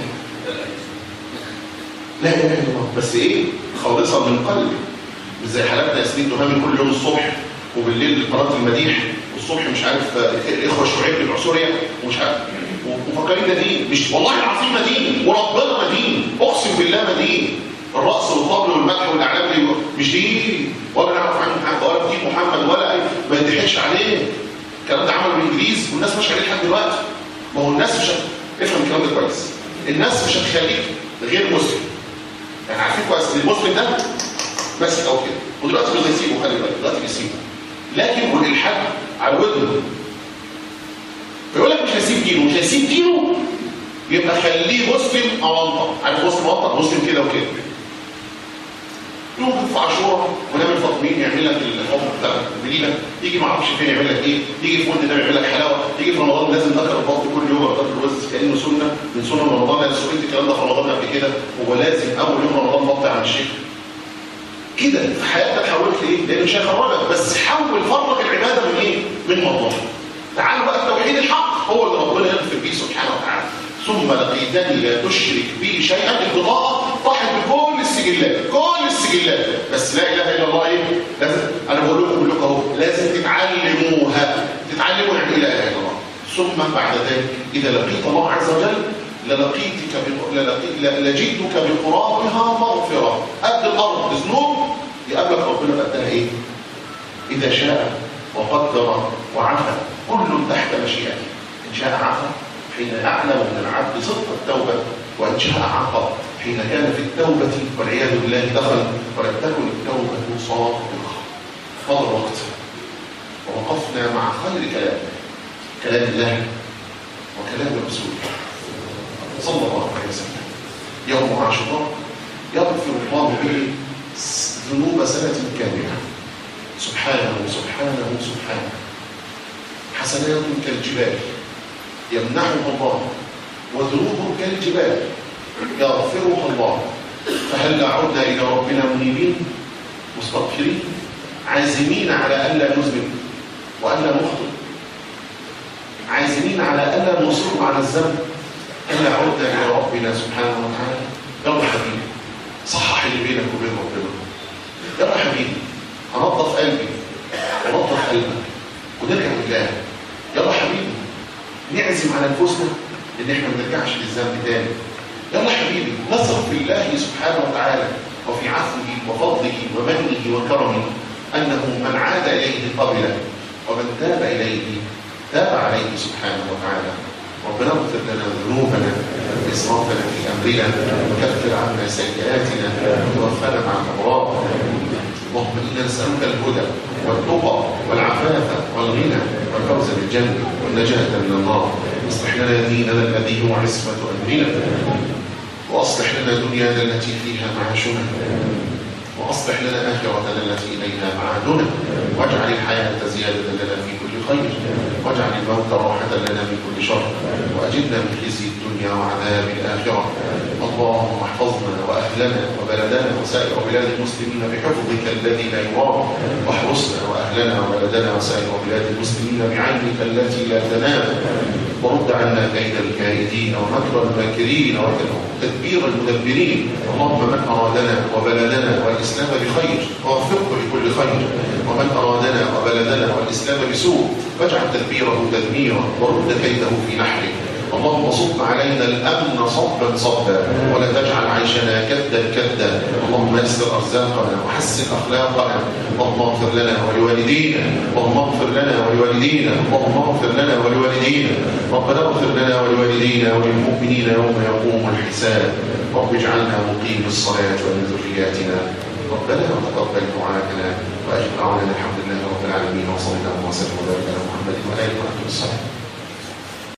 لا اله الا الله بس ايه؟ خالصا من قلبي مش زي حالاتنا ياسمين تهامل كل يوم الصبح وبالليل قناه المديح والصبح مش عارف آه، الاخوه الشيوعيه بتوع سوريا ومش عارف ومفكرين ده دين مش والله العظيم ما دين وربنا ما دين اقسم بالله ما دين الرقص والطبل والمدح والاعلام دي مش دين ولا نعرف عنه حاجه ولا دين محمد ولا ما يضحكش عليه الكلام ده عمله الانجليز والناس ماشيه عليه لحد دلوقتي ما هو الناس مش هت- افهم الكلام ده كويس الناس مش هتخليك غير مسلم يعني عارفين كويس ان المسلم ده ماسك او كده ودلوقتي مش هيسيبه خلي بالك دلوقتي بيسيبه لكن والالحاد على ودنه فيقول لك مش هيسيب دينه مش هيسيب دينه يبقى خليه مسلم اونطه عارف مسلم اونطه مسلم كده وكده يوم في عاشوراء ونعمل فاطمين يعمل لك الحب بتاع البليله يجي ما اعرفش فين يعمل لك ايه يجي في ولد ده يعمل لك حلاوه يجي في رمضان لازم ذكر البطن كل يوم ذكر الوز كانه سنه من سنن رمضان انا سئلت الكلام ده في رمضان قبل كده هو لازم اول يوم رمضان بطل عن الشيخ كده في حياتك حولت ايه؟ لان مش هيخرجك بس حول فرق العباده من ايه؟ من موضوع تعالوا بقى التوحيد الحق هو اللي ربنا يغفر بيه سبحانه وتعالى ثم لقيتني لا تشرك بي شيئا البطاقه طاحت بكل السجلات كل السجلات بس لا اله الا الله ايه؟ لازم انا بقول لكم بقول لكم اهو لازم تتعلموها تتعلموا يعني ايه لا اله الا الله ثم بعد ذلك اذا لقيت الله عز وجل للقيتك بق- للقي- ل- لجئتك بقرابها مغفره قد الارض ذنوب يقابلك ربنا بقدها ايه؟ اذا شاء وقدر وعفى كل تحت مشيئته ان شاء عفى حين يعلم من العبد صدق التوبه وان شاء عقب حين كان في التوبه والعياذ بالله دخل ولم تكن التوبه صادقه مضى الوقت ووقفنا مع خير كلام كلام الله وكلام رسوله صلى الله عليه وسلم يوم عاشوراء يغفر الله به ذنوب سنة كاملة سبحانه سبحانه سبحانه حسنات كالجبال يمنحها الله وذنوب كالجبال يغفرها الله فهل عدنا إلى ربنا منيبين مستغفرين عازمين على ألا نذنب وألا نخطئ عازمين على ألا نصر على الذنب ألا عدنا إلى ربنا سبحانه وتعالى يلا حبيبي صحح اللي بينك وبين ربنا يلا حبيبي هنظف قلبي ونظف قلبك ونرجع لله يلا حبيبي نعزم على نفوسنا ان احنا ما نرجعش للذنب تاني يلا حبيبي نثق في الله سبحانه وتعالى وفي عفوه وفضله ومنه وكرمه انه من عاد اليه قبله ومن تاب اليه تاب عليه سبحانه وتعالى ربنا اغفر لنا ذنوبنا واسرافنا في امرنا وكفر عنا سيئاتنا وتوفنا مع الابرار اللهم انا نسالك الهدى والتقى والعفاف والغنى والفوز بالجنه والنجاه من النار اصلح لنا ديننا الذي هو عصمه امرنا واصلح لنا دنيانا التي فيها معاشنا واصلح لنا اخرتنا التي اليها معادنا واجعل الحياه زياده لنا في كل خير واجعل الموت راحه لنا من كل شر واجدنا من خزي الدنيا وعذاب الاخره اللهم احفظنا واهلنا وبلدنا وسائر بلاد المسلمين بحفظك الذي لا يرام واحرسنا واهلنا وبلدنا وسائر بلاد المسلمين بعينك التي لا تنام ورد عنا كيد الكائدين ومكر الماكرين وتدبير المدبرين اللهم من ارادنا وبلدنا والاسلام بخير ووفقه لكل خير ومن ارادنا وبلدنا والاسلام بسوء فاجعل تدبيره تدميرا ورد كيده في نحره اللهم صب علينا الامن صبا صبا ولا تجعل عيشنا كدا كدا اللهم يسر ارزاقنا وحسن اخلاقنا اللهم اغفر لنا ولوالدينا اللهم اغفر لنا ولوالدينا اللهم اغفر لنا ولوالدينا ربنا اغفر لنا ولوالدينا وللمؤمنين يوم يقوم الحساب رب اجعلنا مقيم الصلاه ومن ذرياتنا ربنا وتقبل دعاءنا واجب دعوانا الحمد لله رب العالمين وصلى الله وسلم وبارك على محمد واله وصحبه الصالحين